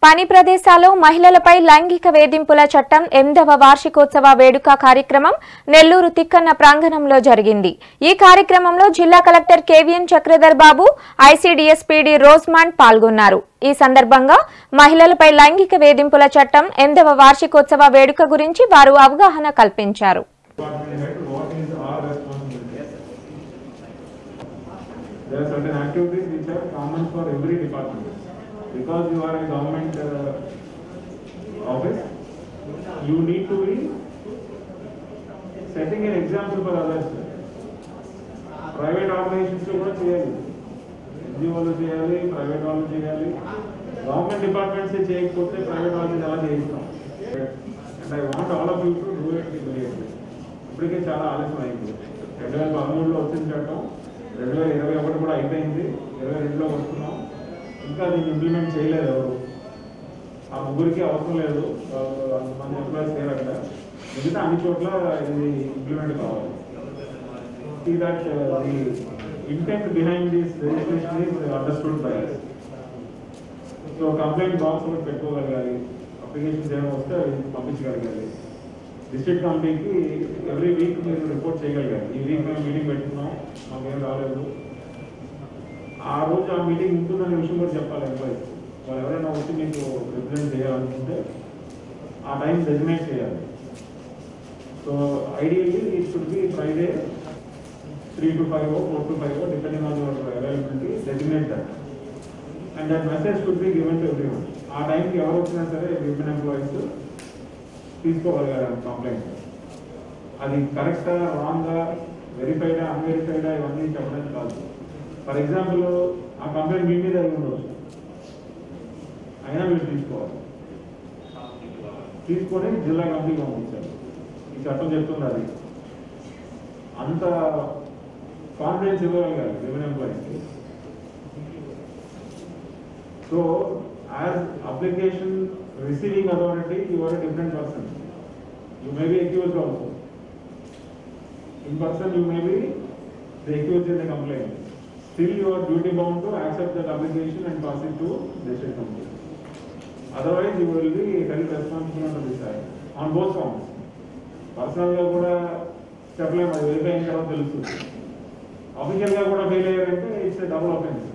పని ప్రదేశాల్లో మహిళలపై లైంగిక వేధింపుల చట్టం ఎనిమిదవ వార్షికోత్సవ వేడుక కార్యక్రమం నెల్లూరు తిక్కన్న ప్రాంగణంలో జరిగింది ఈ కార్యక్రమంలో జిల్లా collector KVN Chakradhar Babu ICDS PD Rosemond పాల్గొన్నారు ఈ సందర్భంగా మహిళలపై లైంగిక వేధింపుల చట్టం ఎనిమిదవ వార్షికోత్సవ వేడుక గురించి వారు అవగాహన కల్పించారు department head, what is our responsibility? There are certain activities which are common for every department. Because you are a government uh, office, you need to be setting an example for others. Private organisations కూడా చేయాలి ఎన్జిఓలు చేయాలి private వాళ్ళు చేయాలి government departments చేయకపోతే private వాళ్ళని ఎలా చేయిస్తాం and I want all of you to do it immediately ఇప్పటికే చాలా ఆలస్యం అయింది రెండు వేల పదమూడులో వచ్చిన చట్టం రెండు వేల ఇరవై ఒకటి కూడా అయిపోయింది ఇరవై రెండులో వస్తున్నాం ఇంకా దీన్ని ఇంప్లిమెంట్ చేయలేదు ఎవరు ఆ ముగ్గురికి అవసరం లేదు వాళ్ళు అంతమంది ఎంప్లాయీస్ లేరు అక్కడ మిగతా అన్ని చోట్ల ఇది ఇంప్లిమెంట్ కావాలి see that uh, the intent behind this legislation is understood by us. So complaint box ఒకటి పెట్టుకోగలగాలి అప్లికేషన్స్ ఏమైనా వస్తే అవి పంపించగలగాలి డిస్ట్రిక్ట్ కమిటీకి ఎవ్రీ వీక్ మీరు రిపోర్ట్ చేయగలగాలి ఈ వీక్ మేము మీటింగ్ పెట్టుకున్నాం మాకేం రాలేదు ఆ రోజు ఆ మీటింగ్ ఉంటుందనే విషయం కూడా చెప్పాలి ఎంప్లాయీస్ వాళ్ళు ఎవరైనా వచ్చి మీకు రిప్రజెంట్ చేయాలనుకుంటే ఆ టైం డెసిగ్నేట్ చేయాలి so ideally it should be Friday three to five four to five depending on your availability designate that and that message should be given to everyone ఆ టైంకి ఎవరు వచ్చినా సరే విమెన్ ఎంప్లాయీస్ తీసుకోగలిగారు కంప్లైంట్ అది కరెక్టా రాంగా వెరిఫైడా అన్వెరిఫైడా ఇవన్నీ చెప్పడానికి కాదు ఫర్ ఎగ్జాంపుల్ ఆ కంప్లైంట్ మీ మీద అయి ఉండవచ్చు అయినా మీరు తీసుకోవాలి తీసుకొని జిల్లా కమిటీకి పంపించాలి ఈ చట్టం చెప్తుంది అది అంత కాన్ఫిడెన్స్ ఇవ్వగలగాలి విమెన్ ఎంప్లాయీస్కి so as application receiving authority you are different person you may be accused also in person you may be the accused in the complaint still you are duty bound to accept that application and pass it to district committee otherwise you will be held responsible on this side on both forms personal గా కూడా చెప్పలేము అది verify అయిన తర్వాత తెలుస్తుంది official గా కూడా fail అయ్యారంటే ఇట్స్ డబుల్ అఫెన్స్